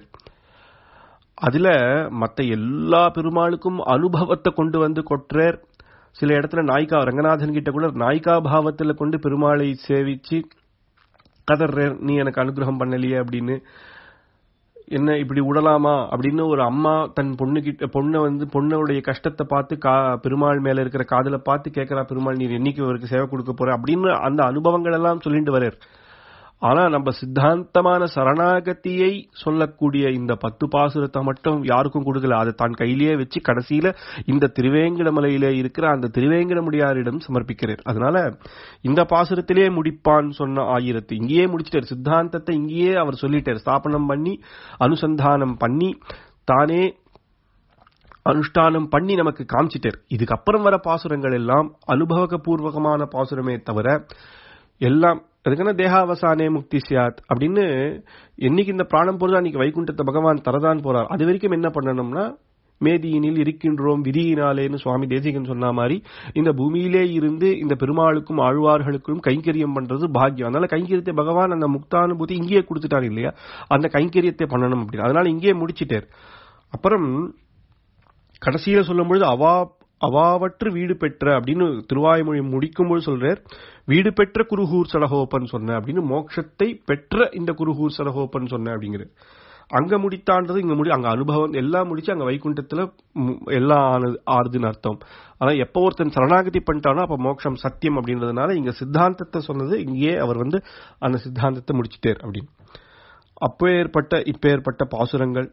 அதுல மத்த எல்லா பெருமாளுக்கும் அனுபவத்தை கொண்டு வந்து கொற்றார் சில இடத்துல நாய்க்கா ரங்கநாதன் கிட்ட கூட நாய்க்கா பாவத்துல கொண்டு பெருமாளை சேவிச்சு கதர்றார் நீ எனக்கு அனுகிரகம் பண்ணலையே அப்படின்னு என்ன இப்படி விடலாமா அப்படின்னு ஒரு அம்மா தன் பொண்ணு கிட்ட பொண்ணை வந்து பொண்ணுடைய கஷ்டத்தை பார்த்து கா பெருமாள் மேல இருக்கிற காதல பார்த்து கேட்கிறா பெருமாள் நீர் என்னைக்கு அவருக்கு சேவை கொடுக்க போற அப்படின்னு அந்த அனுபவங்கள் எல்லாம் சொல்லிட்டு வர்றார் ஆனா நம்ம சித்தாந்தமான சரணாகதியை சொல்லக்கூடிய இந்த பத்து பாசுரத்தை மட்டும் யாருக்கும் கொடுக்கல அதை தான் கையிலேயே வச்சு கடைசியில இந்த திருவேங்கடமலையில இருக்கிற அந்த திருவேங்கடமுடியாரிடம் சமர்ப்பிக்கிறார் அதனால இந்த பாசுரத்திலே முடிப்பான் சொன்ன ஆயிரத்து இங்கேயே முடிச்சிட்டார் சித்தாந்தத்தை இங்கேயே அவர் சொல்லிட்டார் ஸ்தாபனம் பண்ணி அனுசந்தானம் பண்ணி தானே அனுஷ்டானம் பண்ணி நமக்கு காமிச்சிட்டார் இதுக்கப்புறம் வர பாசுரங்கள் எல்லாம் அனுபவபூர்வகமான பாசுரமே தவிர எல்லாம் அதுக்கான தேகாவசானே முக்தி சியாத் அப்படின்னு என்னைக்கு இந்த பிராணம் போறது அன்னைக்கு வைகுண்டத்தை பகவான் தரதான் போறார் அது வரைக்கும் என்ன பண்ணணும்னா மேதியினில் இருக்கின்றோம் விதியினாலேன்னு சுவாமி தேசிகன் சொன்ன மாதிரி இந்த பூமியிலே இருந்து இந்த பெருமாளுக்கும் ஆழ்வார்களுக்கும் கைங்கரியம் பண்றது பாக்கியம் அதனால கைங்கரியத்தை பகவான் அந்த முக்தானுபூதி இங்கேயே கொடுத்துட்டார் இல்லையா அந்த கைங்கரியத்தை பண்ணணும் அப்படின்னு அதனால இங்கேயே முடிச்சிட்டார் அப்புறம் கடைசியில சொல்லும்பொழுது அவா அவாவற்று வீடு பெற்ற அப்படின்னு திருவாய்மொழி முடிக்கும்போது சொல்றார் வீடு பெற்ற குருகூர் சடகோப்பன் சொன்ன அப்படின்னு மோட்சத்தை பெற்ற இந்த குருகூர் சடகோப்பன் சொன்ன அப்படிங்கிறது அங்க முடித்தான்றது இங்க முடி அங்க அனுபவம் எல்லாம் முடிச்சு அங்க வைகுண்டத்துல மு- எல்லாம் ஆனது ஆறுதுன்னு அர்த்தம் ஆனா எப்ப ஒருத்தன் சரணாகதி பண்ணிட்டானோ அப்ப மோட்சம் சத்தியம் அப்படின்றதுனால இங்க சித்தாந்தத்தை சொன்னது இங்கேயே அவர் வந்து அந்த சித்தாந்தத்தை முடிச்சிட்டார் அப்படின்னு அப்போ ஏற்பட்ட இப்ப ஏற்பட்ட பாசுரங்கள்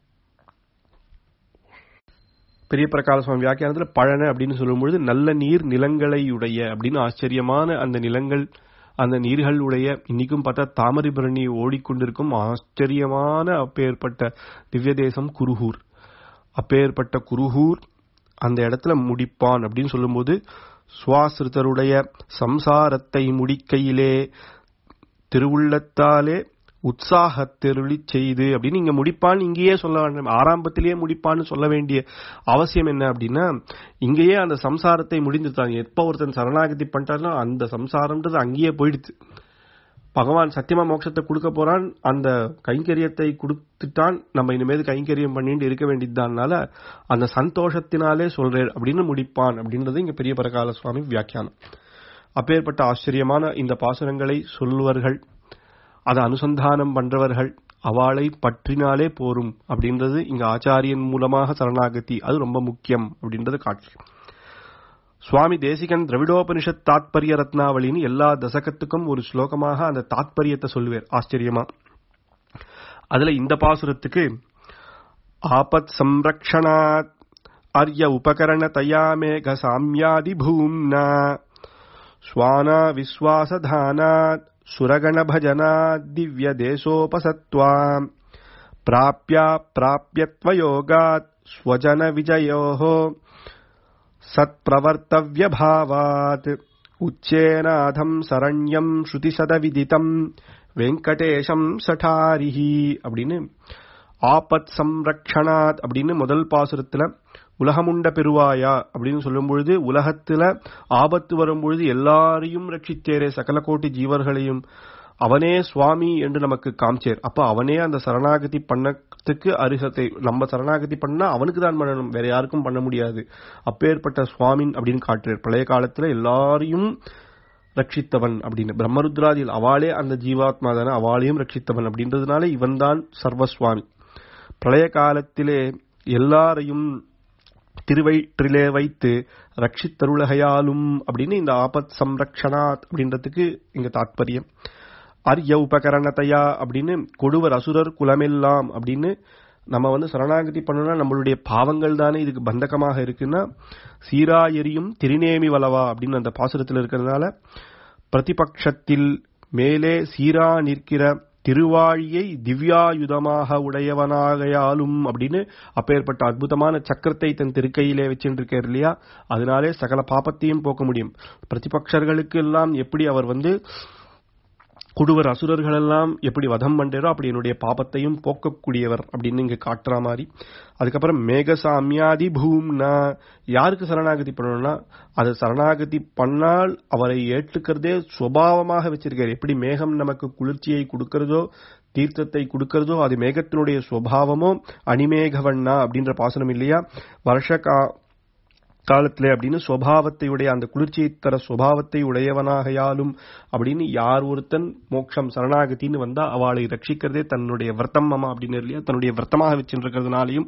பெரிய பிரகால சுவாமி வியாக்கியானத்துல பழன அப்படின்னு சொல்லும்பொழுது நல்ல நீர் நிலங்களை உடைய அப்படின்னு ஆச்சரியமான அந்த நிலங்கள் அந்த நீர்கள் உடைய இன்னைக்கும் பார்த்தா தாமரைபரணி ஓடிக்கொண்டிருக்கும் ஆச்சரியமான அப்பேற்பட்ட திவ்ய தேசம் குருகூர் அப்பேற்பட்ட குருகூர் அந்த இடத்துல முடிப்பான் அப்படின்னு சொல்லும்போது சுவாசிருத்தருடைய சம்சாரத்தை முடிக்கையிலே திருவுள்ளத்தாலே உற்சாகத்தெருளி செய்து அப்படின்னு இங்க முடிப்பான் இங்கேயே சொல்ல வேண்டும் ஆரம்பத்திலேயே முடிப்பான்னு சொல்ல வேண்டிய அவசியம் என்ன அப்படின்னா இங்கேயே அந்த சம்சாரத்தை முடிந்துட்டான் எப்ப ஒருத்தன் சரணாகதி பண்ணிட்டானோ அந்த சம்சாரம்ன்றது அங்கேயே போயிடுச்சு பகவான் சத்தியமா மோட்சத்தை கொடுக்க போறான் அந்த கைங்கரியத்தை கொடுத்துட்டான் நம்ம இனிமேல் கைங்கரியம் பண்ணிட்டு இருக்க வேண்டியதுதான்னால அந்த சந்தோஷத்தினாலே சொல்றேன் அப்படின்னு முடிப்பான் அப்படின்றது இங்க பெரிய பரகால சுவாமி வியாக்கியானம் அப்பேற்பட்ட ஆச்சரியமான இந்த பாசுரங்களை சொல்லுவர்கள் அதை அனுசந்தானம் பண்றவர்கள் அவளை பற்றினாலே போரும் அப்படின்றது இங்க ஆச்சாரியன் மூலமாக சரணாகதி அது ரொம்ப முக்கியம் அப்படின்றது காட்சி சுவாமி தேசிகன் திரவிடோபனிஷத் தாத்பரிய ரத்னாவளின்னு எல்லா தசகத்துக்கும் ஒரு ஸ்லோகமாக அந்த தாத்பரியத்தை சொல்லுவார் ஆச்சரியமா அதுல இந்த பாசுரத்துக்கு ஆபத் சம்ரக்ஷணாத் அர்ய உபகரண தயாமேக சாமியாதி பூம்னா ஸ்வானா விஸ்வாசதானாத் சுரகண பஜனாத் திவ்ய தேசோபசத்வா பிராப்யா பிராப்யத்வயோகாத் ஸ்வஜன விஜயோஹோ சத்பிரவர்த்தவ்யபாவாத் உச்சேனாதம் சரண்யம் ஸ்ருதிசதவிதிதம் வெங்கடேஷம் சட்டாரிஹி அப்படின்னு ஆபத் சம்ரக்ஷணாத் அப்படின்னு முதல் பாசுரத்துல உலகமுண்ட பெருவாயா அப்படின்னு சொல்லும் பொழுது உலகத்துல ஆபத்து வரும்பொழுது எல்லாரையும் ரட்சித்தேரே சகல கோட்டி ஜீவர்களையும் அவனே சுவாமி என்று நமக்கு காமிச்சேர் அப்ப அவனே அந்த சரணாகதி பண்ணத்துக்கு அருகத்தை நம்ம சரணாகதி பண்ணா அவனுக்கு தான் பண்ணணும் வேற யாருக்கும் பண்ண முடியாது அப்பேற்பட்ட சுவாமின் அப்படின்னு காட்டுறார் பழைய காலத்துல எல்லாரையும் ரட்சித்தவன் அப்படின்னு பிரம்மருத்ராதியில் அவளே அந்த ஜீவாத்மா தானே அவளையும் ரட்சித்தவன் அப்படின்றதுனால இவன்தான் சர்வஸ்வாமி பிரளய காலத்திலே எல்லாரையும் திருவயிற்றிலே வைத்து ரட்சித்தருளகையாலும் அப்படின்னு இந்த ஆபத் சம்ரக்ஷனாத் அப்படின்றதுக்கு இங்க தாத்பரியம் அரிய உபகரணத்தையா அப்படின்னு கொடுவர் அசுரர் குலமெல்லாம் அப்படின்னு நம்ம வந்து சரணாகதி பண்ணணும்னா நம்மளுடைய பாவங்கள் தானே இதுக்கு பந்தகமாக இருக்குன்னா சீரா எரியும் திருநேமி வளவா அப்படின்னு அந்த பாசுரத்தில் இருக்கிறதுனால பிரதிபக்ஷத்தில் மேலே சீரா நிற்கிற திருவாழியை திவ்யாயுதமாக உடையவனாகையாலும் அப்படின்னு அப்பேற்பட்ட அற்புதமான சக்கரத்தை தன் திருக்கையிலே வச்சுருக்கார் இல்லையா அதனாலே சகல பாபத்தையும் போக்க முடியும் பிரதிபக்ஷர்களுக்கு எல்லாம் எப்படி அவர் வந்து குடுவர் அசுரர்கள் எல்லாம் எப்படி வதம் பண்றாரோ அப்படி என்னுடைய பாபத்தையும் போக்கக்கூடியவர் அப்படின்னு இங்க காட்டுற மாதிரி அதுக்கப்புறம் மேகசாமியாதி பூம்னா யாருக்கு சரணாகதி பண்ணணும்னா அது சரணாகதி பண்ணால் அவரை ஏற்றுக்கிறதே சுவாவமாக வச்சிருக்காரு எப்படி மேகம் நமக்கு குளிர்ச்சியை கொடுக்கிறதோ தீர்த்தத்தை கொடுக்கிறதோ அது மேகத்தினுடைய சுவாவமோ அணிமேகவண்ணா அப்படின்ற பாசனம் இல்லையா வருஷ கா காலத்திலே அப்படின்னு சுவாவத்தை உடைய அந்த குளிர்ச்சியை தர சுவாவத்தை உடையவனாகையாலும் அப்படின்னு யார் ஒருத்தன் மோட்சம் சரணாகத்தின்னு வந்தா அவளை ரட்சிக்கிறதே தன்னுடைய விரத்தம் அம்மா அப்படின்னு இல்லையா தன்னுடைய விரத்தமாக வச்சுருக்கிறதுனாலையும்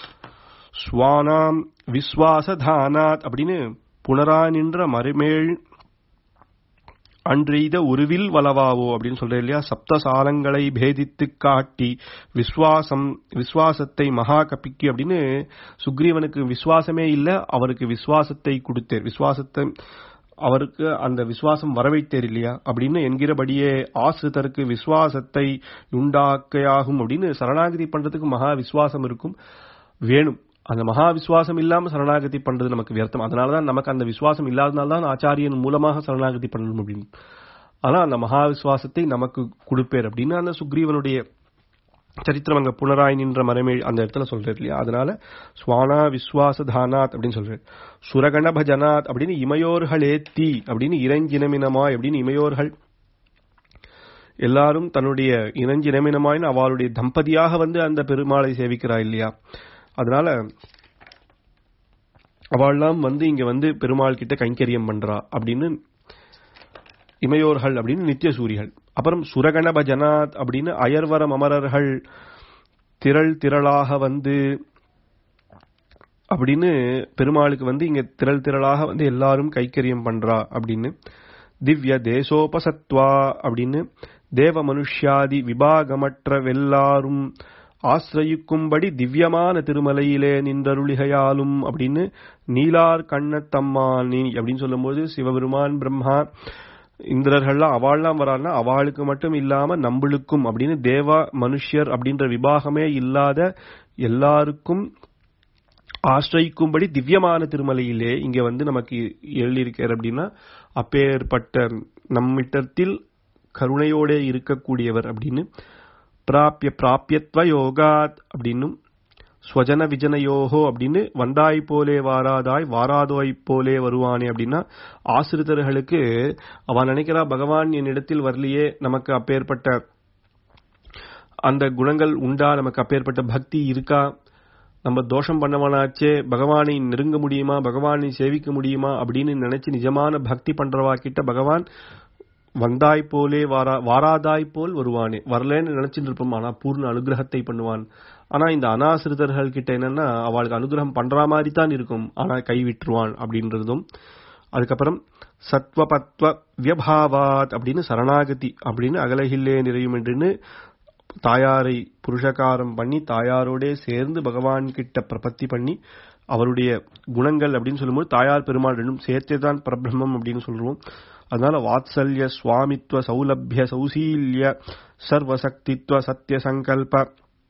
ஸ்வானாம் விஸ்வாசதானாத் அப்படின்னு புனரா நின்ற மறுமேல் அன்றெய்த உருவில் வளவாவோ அப்படின்னு சொல்றேன் இல்லையா சப்தசாலங்களை பேதித்து காட்டி விஸ்வாசம் விஸ்வாசத்தை மகா கபிக்கு அப்படின்னு சுக்ரீவனுக்கு விஸ்வாசமே இல்ல அவருக்கு விஸ்வாசத்தை கொடுத்தேர் விஸ்வாசத்தை அவருக்கு அந்த விசுவாசம் வரவைத்தேர் இல்லையா அப்படின்னு என்கிறபடியே ஆசிரிதருக்கு விசுவாசத்தை உண்டாக்கையாகும் அப்படின்னு சரணாகதி பண்றதுக்கு மகா விசுவாசம் இருக்கும் வேணும் அந்த மகா விசுவாசம் இல்லாம சரணாகதி பண்றது நமக்கு வியர்த்தம் அதனாலதான் நமக்கு அந்த விசுவாசம் இல்லாதனால தான் ஆச்சாரியன் மூலமாக சரணாகதி பண்ணணும் அப்படின்னு ஆனா அந்த மகா விசுவாசத்தை நமக்கு கொடுப்பேர் அப்படின்னு அந்த சுக்ரீவனுடைய சரித்திரம் அங்க புனராய் நின்ற மரமே அந்த இடத்துல சொல்றாரு இல்லையா அதனால ஸ்வானா விஸ்வாச தானாத் அப்படின்னு சொல்றாரு சுரகண பஜனாத் அப்படின்னு இமையோர்களே தீ அப்படின்னு இறைஞ்சினமினமாய் அப்படின்னு இமையோர்கள் எல்லாரும் தன்னுடைய இனஞ்சினமினமாயின் அவளுடைய தம்பதியாக வந்து அந்த பெருமாளை சேவிக்கிறா இல்லையா அதனால அவள்லாம் வந்து இங்க வந்து பெருமாள் கிட்ட கைங்கரியம் பண்றா அப்படின்னு இமையோர்கள் அப்படின்னு நித்திய சூரிகள் அப்புறம் சுரகண பஜனாத் அப்படின்னு அயர்வரம் அமரர்கள் திரள் திரளாக வந்து அப்படின்னு பெருமாளுக்கு வந்து இங்க திரள் திரளாக வந்து எல்லாரும் கைக்கரியம் பண்றா அப்படின்னு திவ்ய தேசோபசத்வா அப்படின்னு தேவ மனுஷ்யாதி விபாகமற்ற வெல்லாரும் ஆசிரயிக்கும்படி திவ்யமான திருமலையிலே நின்றருளிகையாலும் அப்படின்னு நீலார் கண்ணத்தம்மானி அப்படின்னு சொல்லும்போது சிவபெருமான் பிரம்மா இந்திரர்கள்லாம் அவாள்லாம் வரான்னா அவளுக்கு மட்டும் இல்லாம நம்மளுக்கும் அப்படின்னு தேவா மனுஷர் அப்படின்ற விபாகமே இல்லாத எல்லாருக்கும் ஆசிரிக்கும்படி திவ்யமான திருமலையிலே இங்க வந்து நமக்கு எழுதியிருக்கார் அப்படின்னா அப்பேற்பட்ட நம்மிட்டத்தில் கருணையோட இருக்கக்கூடியவர் அப்படின்னு பிராபிய பிராபியத்வ யோகாத் அப்படின்னும் ஸ்வஜன விஜனயோகோ அப்படின்னு வந்தாய் போலே வாராதாய் வாராதோய் போலே வருவானே அப்படின்னா ஆசிரிதர்களுக்கு அவன் நினைக்கிறா பகவான் என்னிடத்தில் வரலையே நமக்கு அப்பேற்பட்ட அந்த குணங்கள் உண்டா நமக்கு அப்பேற்பட்ட பக்தி இருக்கா நம்ம தோஷம் பண்ணவனாச்சே பகவானை நெருங்க முடியுமா பகவானை சேவிக்க முடியுமா அப்படின்னு நினைச்சு நிஜமான பக்தி பண்றவா கிட்ட பகவான் வந்தாய் போலே வாரா வாராதாய் போல் வருவானே வரலன்னு நினைச்சிட்டு இருப்போம் ஆனா பூர்ண அனுகிரகத்தை பண்ணுவான் ஆனா இந்த அனாசிரிதர்கள் கிட்ட என்னன்னா அவளுக்கு அனுகிரகம் பண்ற மாதிரி தான் இருக்கும் ஆனா கை விட்டுருவான் அப்படின்றதும் அதுக்கப்புறம் சத்வபத்வ வியபாவாத் அப்படின்னு சரணாகதி அப்படின்னு அகலகில்லே நிறையும் என்று தாயாரை புருஷகாரம் பண்ணி தாயாரோடே சேர்ந்து பகவான் கிட்ட பிரபத்தி பண்ணி அவருடைய குணங்கள் அப்படின்னு சொல்லும்போது தாயார் பெருமாள் ரெண்டும் சேர்த்தே தான் பரபிரம்மம் அப்படின்னு சொல்லுவோம் அதனால வாத்சல்ய சுவாமித்வ சௌலபிய சௌசீல்ய சர்வசக்தித்வ சத்திய சங்கல்ப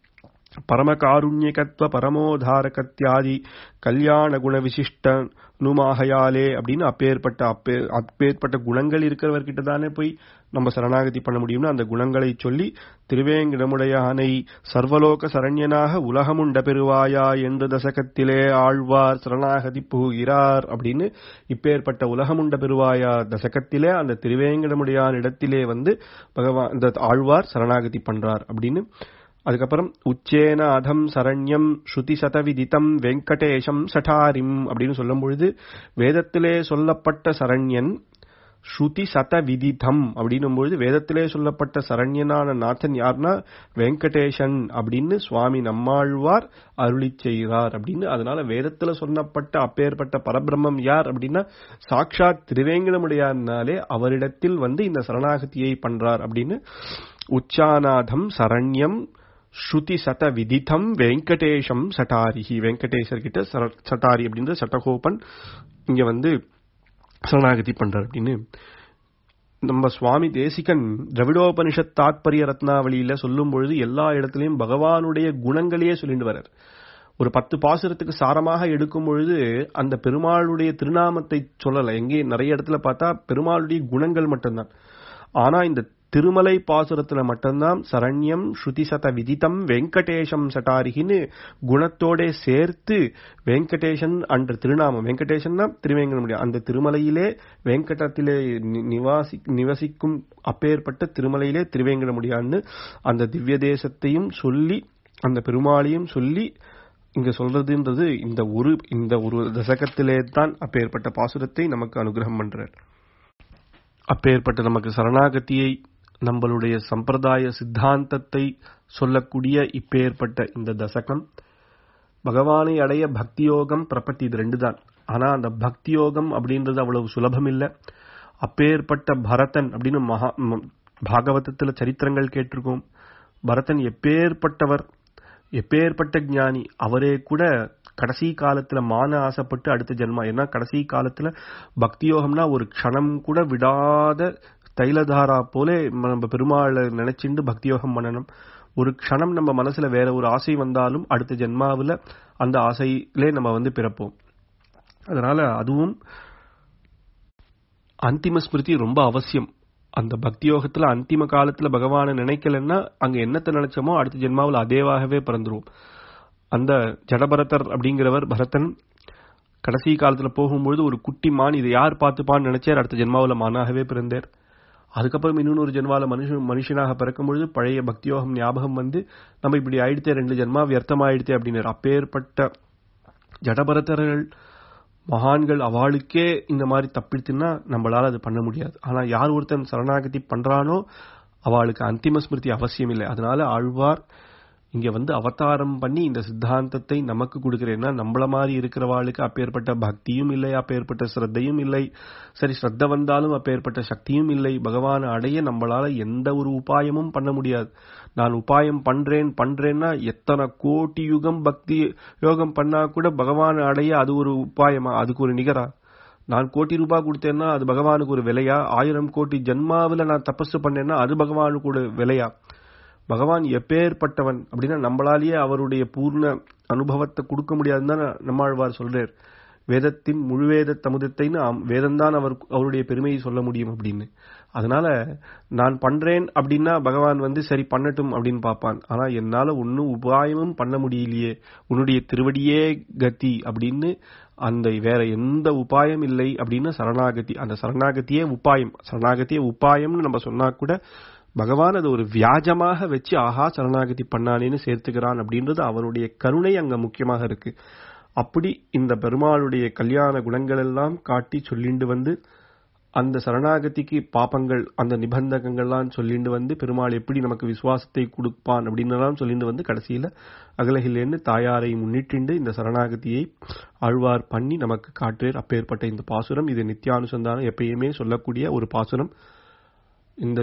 பரமகாருண்யகத்வ பரமோதாரகத்யாதி கல்யாண குண விசிஷ்ட நுமாகையாலே அப்படின்னு அப்பேற்பட்ட அப்பே அப்பேற்பட்ட குணங்கள் இருக்கிறவர்கிட்ட தானே போய் நம்ம சரணாகதி பண்ண முடியும்னு அந்த குணங்களை சொல்லி திருவேங்கிடமுடையானை சர்வலோக சரண்யனாக உலகமுண்ட பெருவாயா என்ற தசகத்திலே ஆழ்வார் சரணாகதி புகுகிறார் அப்படின்னு இப்பேற்பட்ட உலகமுண்ட பெருவாயா தசகத்திலே அந்த திருவேங்கடமுடையான் இடத்திலே வந்து பகவான் இந்த ஆழ்வார் சரணாகதி பண்றார் அப்படின்னு அதுக்கப்புறம் உச்சேன அதம் சரண்யம் ஸ்ருதி சதவிதித்தம் வெங்கடேஷம் சட்டாரிம் அப்படின்னு சொல்லும் பொழுது வேதத்திலே சொல்லப்பட்ட சரண்யன் ஸ்ருதி சத விதிதம் அப்படின்னும் பொழுது வேதத்திலே சொல்லப்பட்ட சரண்யனான நாதன் யார்னா வெங்கடேஷன் அப்படின்னு சுவாமி நம்மாழ்வார் அருளி செய்கிறார் அப்படின்னு அதனால வேதத்துல சொன்னப்பட்ட அப்பேற்பட்ட பரபிரம்மம் யார் அப்படின்னா சாட்சாத் திருவேங்கடமுடையார்னாலே அவரிடத்தில் வந்து இந்த சரணாகதியை பண்றார் அப்படின்னு உச்சாநாதம் சரண்யம் ஸ்ருதி சத விதிதம் வெங்கடேஷம் சட்டாரிஹி வெங்கடேசர் கிட்ட சட்டாரி அப்படின்ற சட்டகோபன் இங்க வந்து சரணாகதி பண்றார் அப்படின்னு நம்ம சுவாமி தேசிகன் திரவிடோபனிஷத் தாத்பரிய ரத்னாவளியில சொல்லும் பொழுது எல்லா இடத்துலயும் பகவானுடைய குணங்களையே சொல்லிட்டு வர்றார் ஒரு பத்து பாசுரத்துக்கு சாரமாக எடுக்கும் பொழுது அந்த பெருமாளுடைய திருநாமத்தை சொல்லல எங்கே நிறைய இடத்துல பார்த்தா பெருமாளுடைய குணங்கள் மட்டும்தான் ஆனா இந்த திருமலை பாசுரத்துல மட்டும்தான் சரண்யம் ஸ்ருதிசத விதித்தம் வெங்கடேஷம் சட்டாரிகின்னு குணத்தோட சேர்த்து வெங்கடேசன் அன்ற திருநாமம் வெங்கடேசன் தான் திருவேங்கடமுடியா அந்த திருமலையிலே வெங்கடத்திலே நிவாசி நிவசிக்கும் அப்பேற்பட்ட திருமலையிலே திருவேங்கடமுடியான்னு அந்த திவ்ய தேசத்தையும் சொல்லி அந்த பெருமாளையும் சொல்லி இங்க சொல்றதுன்றது இந்த ஒரு இந்த ஒரு தசகத்திலே தான் அப்பேற்பட்ட பாசுரத்தை நமக்கு அனுகிரகம் பண்றார் அப்பேற்பட்ட நமக்கு சரணாகதியை நம்மளுடைய சம்பிரதாய சித்தாந்தத்தை சொல்லக்கூடிய இப்பேற்பட்ட இந்த தசகம் பகவானை அடைய பக்தி யோகம் பிரபத்தி இது ரெண்டு தான் ஆனா அந்த பக்தி யோகம் அப்படின்றது அவ்வளவு சுலபம் இல்லை அப்பேற்பட்ட பரதன் அப்படின்னு மகா ம- பாகவதத்துல சரித்திரங்கள் கேட்டிருக்கோம் பரதன் எப்பேற்பட்டவர் எப்பேற்பட்ட ஞானி அவரே கூட கடைசி காலத்துல மான ஆசைப்பட்டு அடுத்த ஜென்மா ஏன்னா கடைசி காலத்துல பக்தி யோகம்னா ஒரு க்ஷணம் கூட விடாத தைலதாரா போல நம்ம பெருமாளை நினைச்சிண்டு பக்தி யோகம் பண்ணணும் ஒரு க்ஷணம் நம்ம மனசுல வேற ஒரு ஆசை வந்தாலும் அடுத்த ஜென்மாவுல அந்த ஆசையிலே நம்ம வந்து பிறப்போம் அதனால அதுவும் அந்திம ஸ்மிருதி ரொம்ப அவசியம் அந்த பக்தி யோகத்துல அந்திம காலத்துல பகவானை நினைக்கலன்னா அங்க என்னத்தை நினைச்சோமோ அடுத்த ஜென்மாவில் அதேவாகவே பிறந்துருவோம் அந்த ஜடபரதர் அப்படிங்கிறவர் பரதன் கடைசி காலத்துல போகும்பொழுது ஒரு குட்டி மான் இதை யார் பார்த்துப்பான்னு நினைச்சார் அடுத்த ஜென்மாவில் மானாகவே பிறந்தார் அதுக்கப்புறம் இன்னொரு ஜென்மால மனுஷன் மனுஷனாக பிறக்கும் பொழுது பழைய பக்தியோகம் ஞாபகம் வந்து நம்ம இப்படி ஆயிடுத்தே ரெண்டு ஜென்மா வியர்த்தமாயிடுத்தே அப்படின்னார் அப்பேற்பட்ட ஜடபரதர்கள் மகான்கள் அவளுக்கே இந்த மாதிரி தப்பிடுத்துன்னா நம்மளால அது பண்ண முடியாது ஆனா யார் ஒருத்தன் சரணாகதி பண்றானோ அவளுக்கு அந்திம ஸ்மிருதி அவசியம் இல்லை அதனால ஆழ்வார் இங்க வந்து அவதாரம் பண்ணி இந்த சித்தாந்தத்தை நமக்கு கொடுக்கிறேன்னா நம்மள மாதிரி இருக்கிறவாளுக்கு அப்பேற்பட்ட பக்தியும் இல்லை அப்பேற்பட்ட ஸ்ரத்தையும் இல்லை சரி ஸ்ரத்த வந்தாலும் அப்பேற்பட்ட சக்தியும் இல்லை பகவானை அடைய நம்மளால எந்த ஒரு உபாயமும் பண்ண முடியாது நான் உபாயம் பண்றேன் பண்றேன்னா எத்தனை கோடி யுகம் பக்தி யோகம் பண்ணா கூட பகவானை அடைய அது ஒரு உபாயமா அதுக்கு ஒரு நிகரா நான் கோடி ரூபாய் கொடுத்தேன்னா அது பகவானுக்கு ஒரு விலையா ஆயிரம் கோடி ஜென்மாவில் நான் தபசு பண்ணேன்னா அது பகவானுக்கு ஒரு விலையா பகவான் எப்பேற்பட்டவன் அப்படின்னா நம்மளாலேயே அவருடைய பூர்ண அனுபவத்தை கொடுக்க முடியாதுன்னு தான் நம்மாழ்வார் சொல்றார் வேதத்தின் முழுவேத தமுதத்தைன்னு வேதம்தான் அவர் அவருடைய பெருமையை சொல்ல முடியும் அப்படின்னு அதனால நான் பண்றேன் அப்படின்னா பகவான் வந்து சரி பண்ணட்டும் அப்படின்னு பார்ப்பான் ஆனா என்னால ஒன்னும் உபாயமும் பண்ண முடியலையே உன்னுடைய திருவடியே கதி அப்படின்னு அந்த வேற எந்த உபாயம் இல்லை அப்படின்னு சரணாகதி அந்த சரணாகதியே உபாயம் சரணாகதியே உபாயம்னு நம்ம சொன்னா கூட பகவான் அது ஒரு வியாஜமாக வச்சு ஆஹா சரணாகதி பண்ணானேன்னு சேர்த்துக்கிறான் அப்படின்றது அவருடைய கருணை அங்க முக்கியமாக இருக்கு அப்படி இந்த பெருமாளுடைய கல்யாண குணங்கள் எல்லாம் காட்டி சொல்லிண்டு வந்து அந்த சரணாகதிக்கு பாப்பங்கள் அந்த நிபந்தகங்கள்லாம் சொல்லிண்டு வந்து பெருமாள் எப்படி நமக்கு விசுவாசத்தை கொடுப்பான் அப்படின்னு சொல்லிட்டு வந்து கடைசியில அகலகிலேன்னு தாயாரை முன்னிட்டு இந்த சரணாகதியை ஆழ்வார் பண்ணி நமக்கு காட்டுவேர் அப்பேற்பட்ட இந்த பாசுரம் இது நித்தியானுசந்தானம் எப்பயுமே சொல்லக்கூடிய ஒரு பாசுரம் இந்த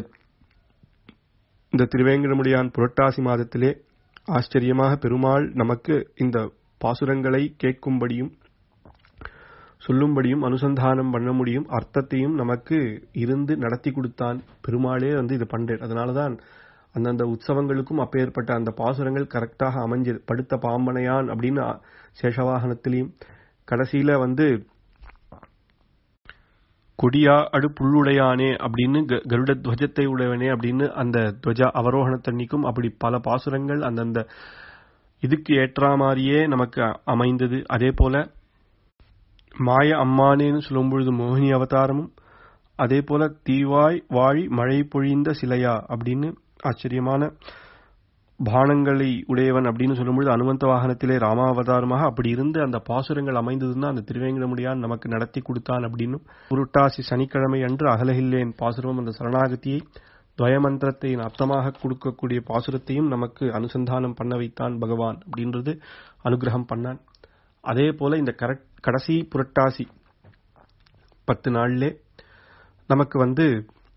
இந்த திருவேங்கடமுடியான் புரட்டாசி மாதத்திலே ஆச்சரியமாக பெருமாள் நமக்கு இந்த பாசுரங்களை கேட்கும்படியும் சொல்லும்படியும் அனுசந்தானம் பண்ண முடியும் அர்த்தத்தையும் நமக்கு இருந்து நடத்தி கொடுத்தான் பெருமாளே வந்து இது பண்றேன் அதனாலதான் அந்தந்த உற்சவங்களுக்கும் அப்பேற்பட்ட அந்த பாசுரங்கள் கரெக்டாக அமைஞ்சது படுத்த பாம்பனையான் அப்படின்னு சேஷவாகனத்திலையும் கடைசியில வந்து கொடியா அடு புல்லுடையானே அப்படின்னு கருட துவஜத்தை உடையவனே அப்படின்னு அந்த துவஜ அவரோகணத்தன்னிக்கும் அப்படி பல பாசுரங்கள் அந்தந்த இதுக்கு ஏற்றா மாதிரியே நமக்கு அமைந்தது அதே போல மாய அம்மானேன்னு சொல்லும் பொழுது மோகினி அவதாரமும் அதே போல தீவாய் வாழி மழை பொழிந்த சிலையா அப்படின்னு ஆச்சரியமான பானங்களை உடையவன் அப்படின்னு சொல்லும்பொழுது அனுமந்த வாகனத்திலே ராமாவதாரமாக அப்படி இருந்து அந்த பாசுரங்கள் அமைந்ததுன்னா அந்த திருவேங்கடமுடியான் நமக்கு நடத்தி கொடுத்தான் அப்படின்னு புருட்டாசி சனிக்கிழமை அன்று அகலகில்லேன் பாசுரம் அந்த சரணாகதியை துவயமந்திரத்தை அர்த்தமாக கொடுக்கக்கூடிய பாசுரத்தையும் நமக்கு அனுசந்தானம் பண்ண வைத்தான் பகவான் அப்படின்றது அனுகிரகம் பண்ணான் அதே போல இந்த கடைசி புரட்டாசி பத்து நாள்லே நமக்கு வந்து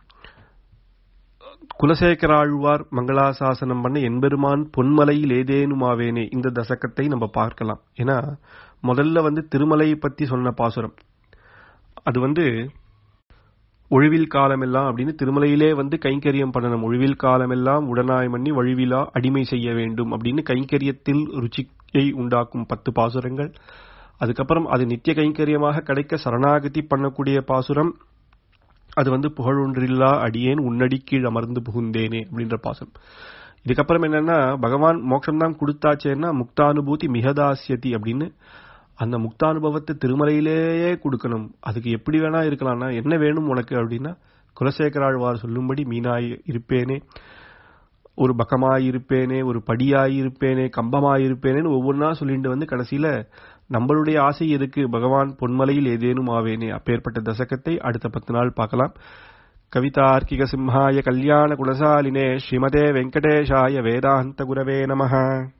குலசேகராழ்வார் மங்களாசாசனம் பண்ண எம்பெருமான் பொன்மலையில் ஏதேனுமாவேனே இந்த தசகத்தை நம்ம பார்க்கலாம் ஏன்னா முதல்ல வந்து திருமலையை பத்தி சொன்ன பாசுரம் அது வந்து ஒழிவில் காலமெல்லாம் அப்படின்னு திருமலையிலே வந்து கைங்கரியம் பண்ணணும் ஒழிவில் காலமெல்லாம் உடனாய் பண்ணி வழிவிலா அடிமை செய்ய வேண்டும் அப்படின்னு கைங்கரியத்தில் ருச்சியை உண்டாக்கும் பத்து பாசுரங்கள் அதுக்கப்புறம் அது நித்திய கைங்கரியமாக கிடைக்க சரணாகதி பண்ணக்கூடிய பாசுரம் அது வந்து புகழொன்றில்லா அடியேன் உன்னடி கீழ் அமர்ந்து புகுந்தேனே அப்படின்ற பாசம் இதுக்கப்புறம் என்னன்னா பகவான் மோட்சம் தான் கொடுத்தாச்சேன்னா முக்தானுபூதி மிகதாசியதி அப்படின்னு அந்த முக்தானுபவத்தை திருமலையிலேயே கொடுக்கணும் அதுக்கு எப்படி வேணா இருக்கலாம்னா என்ன வேணும் உனக்கு அப்படின்னா குலசேகராழ்வார் சொல்லும்படி மீனாய் இருப்பேனே ஒரு பக்கமாயிருப்பேனே ஒரு படியாயிருப்பேனே கம்பமாயிருப்பேனேன்னு ஒவ்வொன்றா சொல்லிட்டு வந்து கடைசியில நம்மளுடைய ஆசை எதுக்கு பகவான் பொன்மலையில் ஏதேனும் ஆவேனே அப்பேற்பட்ட தசகத்தை அடுத்த பத்து நாள் பார்க்கலாம் கவிதார்க்கிக சிம்ஹாய கல்யாண குணசாலினே ஸ்ரீமதே வெங்கடேஷாய வேதாந்த குரவே நமஹ